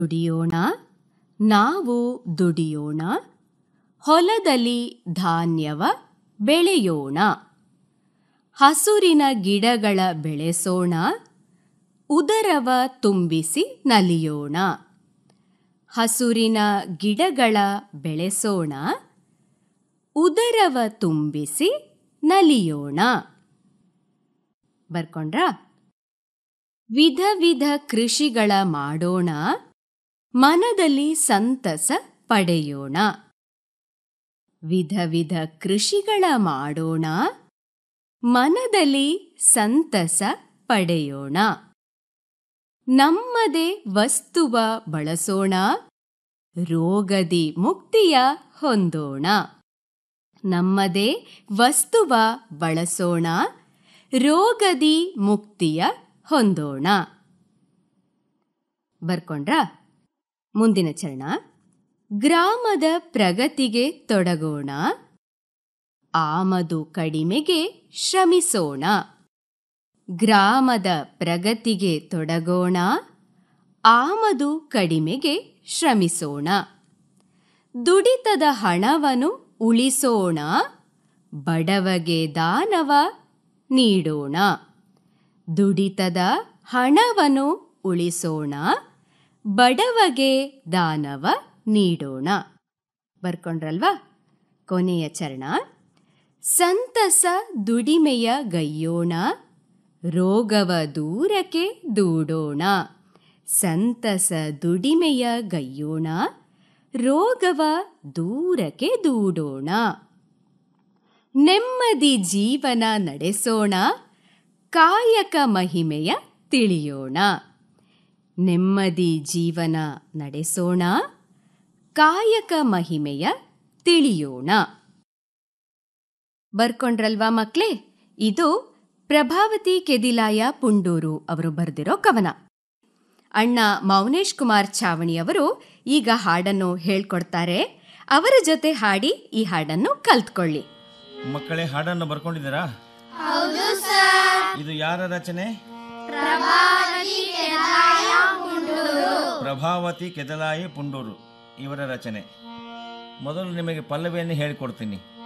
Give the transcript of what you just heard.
ದುಡಿಯೋಣ ನಾವು ದುಡಿಯೋಣ ಹೊಲದಲ್ಲಿ ಧಾನ್ಯವ ಬೆಳೆಯೋಣ ಹಸುರಿನ ಗಿಡಗಳ ಬೆಳೆಸೋಣ ಉದರವ ತುಂಬಿಸಿ ನಲಿಯೋಣ ಹಸುರಿನ ಗಿಡಗಳ ಬೆಳೆಸೋಣ ಉದರವ ತುಂಬಿಸಿ ನಲಿಯೋಣ ಬರ್ಕೊಂಡ್ರಾ ವಿಧ ವಿಧ ಕೃಷಿಗಳ ಮಾಡೋಣ ಮನದಲ್ಲಿ ಸಂತಸ ಪಡೆಯೋಣ ವಿಧ ವಿಧ ಕೃಷಿಗಳ ಮಾಡೋಣ ಮನದಲ್ಲಿ ಸಂತಸ ಪಡೆಯೋಣ ನಮ್ಮದೇ ವಸ್ತುವ ಬಳಸೋಣ ರೋಗದಿ ಮುಕ್ತಿಯ ಹೊಂದೋಣ ನಮ್ಮದೇ ವಸ್ತುವ ಬಳಸೋಣ ರೋಗದಿ ಮುಕ್ತಿಯ ಹೊಂದೋಣ ಬರ್ಕೊಂಡ್ರಾ ಮುಂದಿನ ಚರಣ ಗ್ರಾಮದ ಪ್ರಗತಿಗೆ ತೊಡಗೋಣ ಆಮದು ಕಡಿಮೆಗೆ ಶ್ರಮಿಸೋಣ ಗ್ರಾಮದ ಪ್ರಗತಿಗೆ ತೊಡಗೋಣ ಆಮದು ಕಡಿಮೆಗೆ ಶ್ರಮಿಸೋಣ ದುಡಿತದ ಹಣವನ್ನು ಉಳಿಸೋಣ ಬಡವಗೆ ದಾನವ ನೀಡೋಣ ದುಡಿತದ ಹಣವನ್ನು ಉಳಿಸೋಣ ಬಡವಗೆ ದಾನವ ನೀಡೋಣ ಬರ್ಕೊಂಡ್ರಲ್ವಾ ಕೊನೆಯ ಚರಣ ಸಂತಸ ದುಡಿಮೆಯ ಗೈಯೋಣ ರೋಗವ ದೂರಕ್ಕೆ ದೂಡೋಣ ಸಂತಸ ದುಡಿಮೆಯ ಗೈಯೋಣ ರೋಗವ ದೂರಕ್ಕೆ ದೂಡೋಣ ನೆಮ್ಮದಿ ಜೀವನ ನಡೆಸೋಣ ಕಾಯಕ ಮಹಿಮೆಯ ತಿಳಿಯೋಣ ನೆಮ್ಮದಿ ಜೀವನ ನಡೆಸೋಣ ಕಾಯಕ ಮಹಿಮೆಯ ತಿಳಿಯೋಣ ಬರ್ಕೊಂಡ್ರಲ್ವಾ ಮಕ್ಳೇ ಇದು ಪ್ರಭಾವತಿ ಕೆದಿಲಾಯ ಪುಂಡೂರು ಅವರು ಬರೆದಿರೋ ಕವನ ಅಣ್ಣ ಮೌನೇಶ್ ಕುಮಾರ್ ಚಾವಣಿ ಅವರು ಈಗ ಹಾಡನ್ನು ಹೇಳ್ಕೊಡ್ತಾರೆ ಅವರ ಜೊತೆ ಹಾಡಿ ಈ ಹಾಡನ್ನು ಕಲ್ತ್ಕೊಳ್ಳಿ ಮಕ್ಕಳೇ ಹಾಡನ್ನು ಬರ್ಕೊಂಡಿದ್ದೀರಾ ಇದು ಯಾರ ರಚನೆ ಪ್ರಭಾವತಿ ಕೆದಲಾಯಿ ಪುಂಡೂರು ಇವರ ರಚನೆ ಮೊದಲು ನಿಮಗೆ ಪಲ್ಲವಿಯನ್ನು ಹೇಳಿಕೊಡ್ತೀನಿ